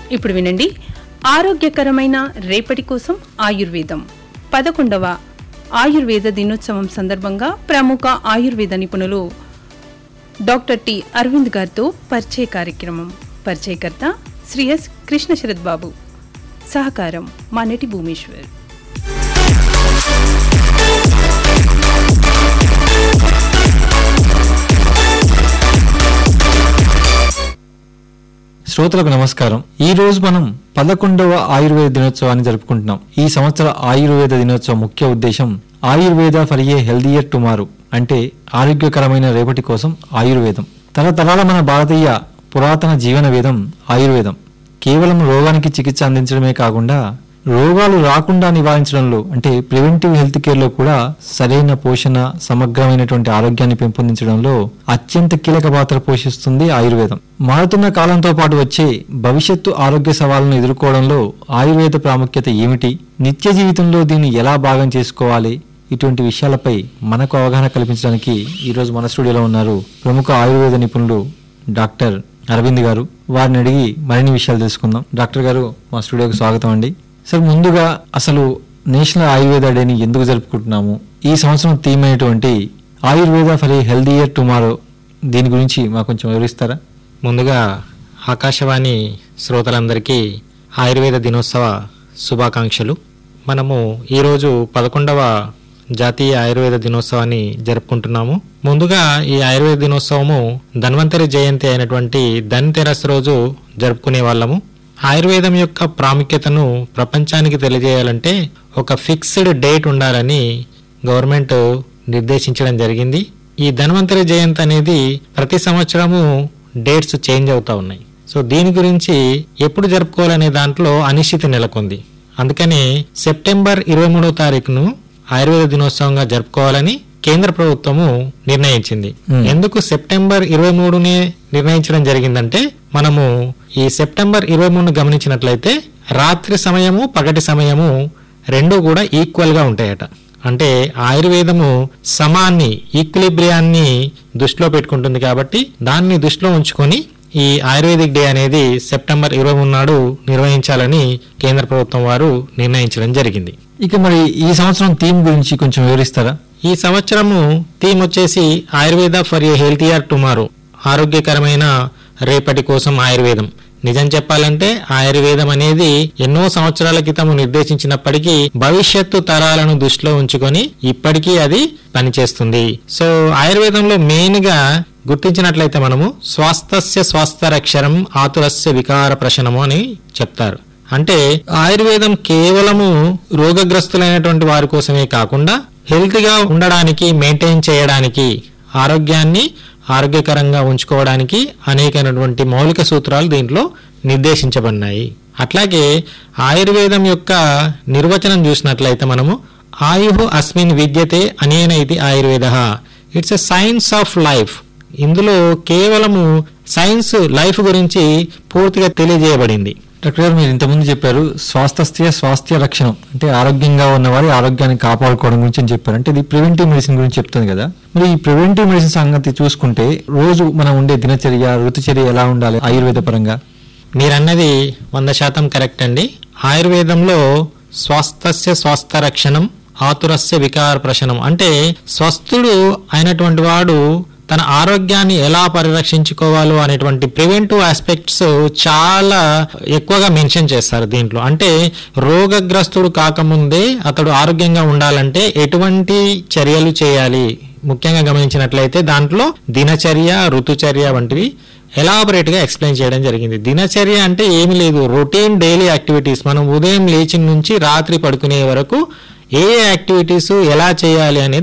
ఇప్పుడు వినండి ఆరోగ్యకరమైన రేపటి కోసం ఆయుర్వేదం పదకొండవ ఆయుర్వేద దినోత్సవం సందర్భంగా ప్రముఖ ఆయుర్వేద నిపుణులు డాక్టర్ టి అరవింద్ గారితో పరిచయ కార్యక్రమం పరిచయకర్త శ్రీ ఎస్ కృష్ణ శరత్ బాబు సహకారం మానటి భూమేశ్వర్ శ్రోతలకు నమస్కారం ఈ రోజు మనం పదకొండవ ఆయుర్వేద దినోత్సవాన్ని జరుపుకుంటున్నాం ఈ సంవత్సర ఆయుర్వేద దినోత్సవం ముఖ్య ఉద్దేశం Ayurveda for a healthier tomorrow అంటే ఆరోగ్యకరమైన రేపటి కోసం ఆయుర్వేదం తరతరాల మన భారతీయ పురాతన జీవన వేదం ఆయుర్వేదం కేవలం రోగానికి చికిత్స అందించడమే కాకుండా రోగాలు రాకుండా నివారించడంలో అంటే ప్రివెంటివ్ హెల్త్ కేర్లో కూడా సరైన పోషణ సమగ్రమైనటువంటి ఆరోగ్యాన్ని పెంపొందించడంలో అత్యంత కీలక పాత్ర పోషిస్తుంది ఆయుర్వేదం మారుతున్న కాలంతో పాటు వచ్చే భవిష్యత్తు ఆరోగ్య సవాళ్లను ఎదుర్కోవడంలో ఆయుర్వేద ప్రాముఖ్యత ఏమిటి నిత్య జీవితంలో దీన్ని ఎలా భాగం చేసుకోవాలి ఇటువంటి విషయాలపై మనకు అవగాహన కల్పించడానికి ఈరోజు మన స్టూడియోలో ఉన్నారు ప్రముఖ ఆయుర్వేద నిపుణులు డాక్టర్ అరవింద్ గారు వారిని అడిగి మరిన్ని విషయాలు తెలుసుకుందాం డాక్టర్ గారు మా స్టూడియోకి స్వాగతం అండి సార్ ముందుగా అసలు నేషనల్ ఆయుర్వేద డేని ఎందుకు జరుపుకుంటున్నాము ఈ సంవత్సరం థీమ్ అయినటువంటి Ayurveda for a healthier tomorrow దీని గురించి మాకు కొంచెం వివరిస్తారా ముందుగా ఆకాశవాణి శ్రోతలందరికీ ఆయుర్వేద దినోత్సవ శుభాకాంక్షలు మనము ఈరోజు పదకొండవ జాతీయ ఆయుర్వేద దినోత్సవాన్ని జరుపుకుంటున్నాము ముందుగా ఈ ఆయుర్వేద దినోత్సవము ధన్వంతరి జయంతి అయినటువంటి ధన్తెరస్ రోజు జరుపుకునే వాళ్ళము ఆయుర్వేదం యొక్క ప్రాముఖ్యతను ప్రపంచానికి తెలియజేయాలంటే ఒక ఫిక్స్డ్ డేట్ ఉండాలని గవర్నమెంట్ నిర్దేశించడం జరిగింది ఈ ధన్వంతరి జయంతి అనేది ప్రతి సంవత్సరము డేట్స్ చేంజ్ అవుతా ఉన్నాయి సో దీని గురించి ఎప్పుడు జరుపుకోవాలనే దాంట్లో అనిశ్చితి నెలకొంది అందుకని సెప్టెంబర్ ఇరవై మూడో తారీఖును ఆయుర్వేద దినోత్సవంగా జరుపుకోవాలని కేంద్ర ప్రభుత్వము నిర్ణయించింది Hmm. ఎందుకు సెప్టెంబర్ ఇరవై మూడునే నిర్ణయించడం జరిగిందంటే మనము ఈ సెప్టెంబర్ ఇరవై మూడును గమనించినట్లయితే రాత్రి సమయము పగటి సమయము రెండు కూడా ఈక్వల్ గా ఉంటాయట అంటే ఆయుర్వేదము సమాన్ని ఈక్విలిబ్రియాన్ని దృష్టిలో పెట్టుకుంటుంది కాబట్టి దాన్ని దృష్టిలో ఉంచుకొని ఈ ఆయుర్వేదిక్ డే అనేది సెప్టెంబర్ ఇరవై మూడు నాడు నిర్వహించాలని కేంద్ర ప్రభుత్వం వారు నిర్ణయించడం జరిగింది ఇక మరి ఈ సంవత్సరం థీమ్ గురించి కొంచెం వివరిస్తారా ఈ సంవత్సరము థీమ్ వచ్చేసి Ayurveda for a healthier tomorrow ఆరోగ్యకరమైన రేపటి కోసం ఆయుర్వేదం నిజం చెప్పాలంటే ఆయుర్వేదం అనేది ఎన్నో సంవత్సరాల క్రితం నిర్దేశించినప్పటికీ భవిష్యత్తు తరాలను దృష్టిలో ఉంచుకొని ఇప్పటికీ అది పనిచేస్తుంది సో ఆయుర్వేదంలో మెయిన్ గా గుర్తించినట్లయితే మనము స్వాస్థస్య స్వాస్థరక్షరం ఆతురస్య వికార ప్రశనము అని చెప్తారు అంటే ఆయుర్వేదం కేవలము రోగగ్రస్తులైనటువంటి వారి కోసమే కాకుండా హెల్త్ గా ఉండడానికి మెయింటైన్ చేయడానికి ఆరోగ్యాన్ని ఆరోగ్యకరంగా ఉంచుకోవడానికి అనేకమైనటువంటి మౌలిక సూత్రాలు దీంట్లో నిర్దేశించబడినాయి అట్లాగే ఆయుర్వేదం యొక్క నిర్వచనం చూసినట్లయితే మనము ఆయు అస్మిన్ విద్యతే అనేన ఇది Ayurveda it's a science of life ఇందులో కేవలము సైన్స్ లైఫ్ గురించి పూర్తిగా తెలియజేయబడింది డాక్టర్ గారు మీరు ఇంతకుముందు చెప్పారు స్వాస్థ్య స్వాస్థ్య రక్షణం అంటే ఆరోగ్యంగా ఉన్నవారి ఆరోగ్యాన్ని కాపాడుకోవడం గురించి అని చెప్పారు అంటే ఇది ప్రివెంటివ్ మెడిసిన్ గురించి చెప్తుంది కదా మరి ఈ ప్రివెంటివ్ మెడిసిన్ సంగతి చూసుకుంటే రోజు మనం ఉండే దినచర్య ఋతుచర్య ఎలా ఉండాలి ఆయుర్వేద పరంగా మీరన్నది వంద శాతం కరెక్ట్ అండి ఆయుర్వేదంలో స్వాస్థస్య స్వాస్థ రక్షణం ఆతురస్య వికార ప్రశనం అంటే స్వస్థుడు అయినటువంటి వాడు తన ఆరోగ్యాన్ని ఎలా పరిరక్షించుకోవాలో అనేటువంటి ప్రివెంటివ్ ఆస్పెక్ట్స్ చాలా ఎక్కువగా మెన్షన్ చేస్తారు దీంట్లో అంటే రోగగ్రస్తుడు కాకముందే అతడు ఆరోగ్యంగా ఉండాలంటే ఎటువంటి చర్యలు చేయాలి ముఖ్యంగా గమనించినట్లయితే దాంట్లో దినచర్య ఋతుచర్య వంటివి ఎలాబరేట్ గా ఎక్స్ప్లెయిన్ చేయడం జరిగింది దినచర్య అంటే ఏమి లేదు రొటీన్ డైలీ యాక్టివిటీస్ మనం ఉదయం లేచి నుంచి రాత్రి పడుకునే వరకు ఏ యాక్టివిటీస్ ఎలా చేయాలి అనేది